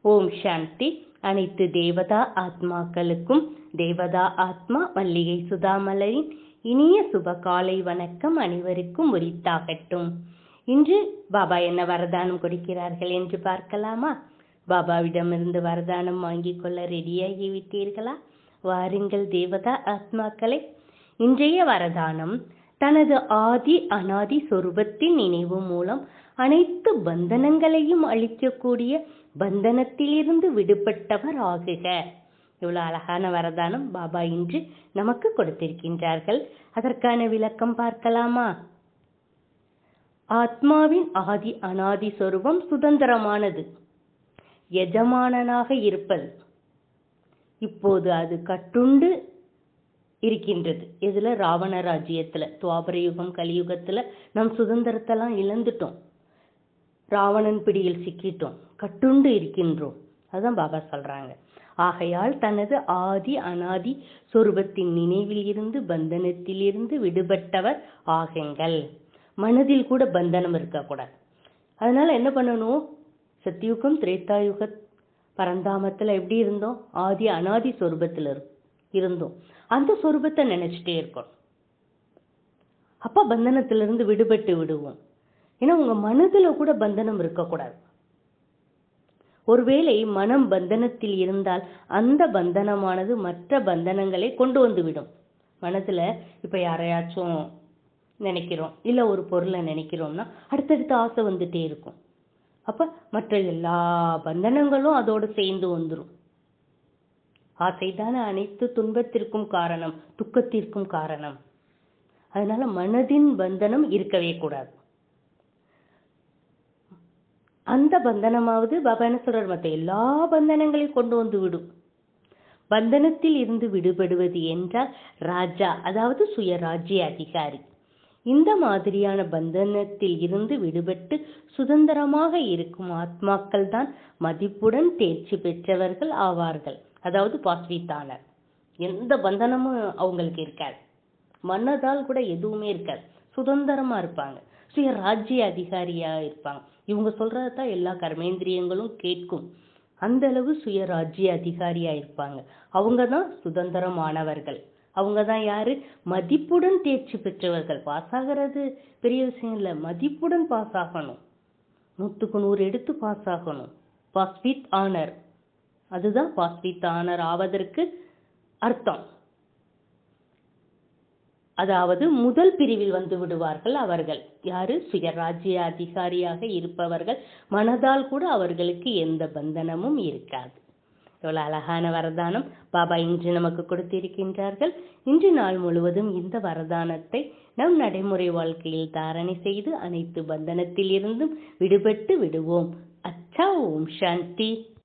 ஓம் சாந்தி அனைத்து தேவதா ஆத்மாக்களுக்கும் தேவதா ஆத்மா மல்லிகை சுதாமலரின் இனிய சுப காலை வணக்கம் அனைவருக்கும் உரித்தாகட்டும் இன்று பாபா என்ன வரதானம் கொடுக்கிறார்கள் என்று பார்க்கலாமா பாபாவிடமிருந்து வரதானம் வாங்கிக் கொள்ள ரெடியாகி விட்டீர்களா வாருங்கள் தேவதா ஆத்மாக்களை இன்றைய வரதானம் தனது ஆதி அனாதி சொரூபத்தின் நினைவு மூலம் அனைத்து பந்தனங்களையும் அழிக்கக்கூடிய பந்தனத்திலிருந்து விடுபட்டவர் ஆகுக இவ்வளவு அழகான வரதானம் பாபா இன்று நமக்கு கொடுத்திருக்கின்றார்கள் அதற்கான விளக்கம் பார்க்கலாமா ஆத்மாவின் ஆதி அனாதி சொரூபம் சுதந்திரமானது எஜமானனாக இருப்பது இப்போது அது கட்டுண்டு இருக்கின்றது இதுல ராவண ராஜ்யத்துல துவாபர யுகம் கலியுகத்துல நம் சுதந்திரத்தெல்லாம் இழந்துட்டோம் ராவணன் பிடியில் சிக்கிட்டோம் கட்டுண்டு இருக்கின்றோம் அதுதான் பாபா சொல்றாங்க ஆகையால் தனது ஆதி அனாதி சொரூபத்தின் நினைவில் இருந்து பந்தனத்தில் இருந்து விடுபட்டவர் ஆகுங்கள் மனதில் கூட பந்தனம் இருக்கக்கூடாது அதனால என்ன பண்ணணும் சத்தியுகம் திரேத்தாயுக பரந்தாமத்துல எப்படி இருந்தோம் ஆதி அனாதி சொரூபத்துல இருந்தோம் அந்த சொரூபத்தை நினைச்சிட்டே இருக்கணும் அப்ப பந்தனத்திலிருந்து விடுபட்டு விடுவோம் ஏன்னா உங்க மனதுல கூட பந்தனம் இருக்கக்கூடாது ஒருவேளை மனம் பந்தனத்தில் இருந்தால் அந்த பந்தனமானது மற்ற பந்தனங்களை கொண்டு வந்து விடும் மனதுல இப்ப யாரையாச்சும் நினைக்கிறோம் இல்ல ஒரு பொருளை நினைக்கிறோம்னா அடுத்தடுத்த ஆசை வந்துட்டே இருக்கும் அப்ப மற்ற எல்லா பந்தனங்களும் அதோடு சேர்ந்து வந்துடும் ஆசைதான அனைத்து துன்பத்திற்கும் காரணம் துக்கத்திற்கும் காரணம் அதனால மனதின் பந்தனம் இருக்கவே கூடாது அந்த பந்தனமாவது பாபா என்ன சொல்றார் மற்ற எல்லா பந்தனங்களையும் கொண்டு வந்து விடும் பந்தனத்தில் இருந்து விடுபடுவது என்றால் ராஜா அதாவது சுயராஜ்ய அதிகாரி இந்த மாதிரியான பந்தனத்தில் இருந்து விடுபட்டு சுதந்திரமாக இருக்கும் ஆத்மாக்கள் தான் மதிப்புடன் தேர்ச்சி பெற்றவர்கள் ஆவார்கள் அதாவது பாஸ்வித்தானர் எந்த பந்தனமும் அவங்களுக்கு இருக்காது மன்னதால் கூட எதுவுமே இருக்காது சுதந்திரமா இருப்பாங்க சுய ராஜ்ய அதிகாரியா இருப்பாங்க இவங்க சொல்றதான் எல்லா கர்மேந்திரியங்களும் கேட்கும் அந்த அளவு சுய ராஜ்ய அதிகாரியா இருப்பாங்க அவங்க தான் சுதந்திரமானவர்கள் அவங்க தான் யாரு மதிப்புடன் தேர்ச்சி பெற்றவர்கள் பாஸ் ஆகிறது பெரிய விஷயம் இல்லை மதிப்புடன் பாஸ் ஆகணும் நூற்றுக்கு நூறு எடுத்து பாஸ் ஆகணும் பாஸ் வித் ஆனர் அதுதான் பாஸ் வித் ஆனர் ஆவதற்கு அர்த்தம் அதாவது முதல் பிரிவில் வந்து விடுவார்கள் அவர்கள் யாரு சுயராஜ்ய அதிகாரியாக இருப்பவர்கள் மனதால் கூட அவர்களுக்கு எந்த பந்தனமும் இருக்காது எவ்வளவு அழகான வரதானம் பாபா இன்று நமக்கு கொடுத்திருக்கின்றார்கள் இன்று நாள் முழுவதும் இந்த வரதானத்தை நம் நடைமுறை வாழ்க்கையில் தாரணை செய்து அனைத்து பந்தனத்தில் இருந்தும் விடுபட்டு விடுவோம் அச்சா ஓம் சாந்தி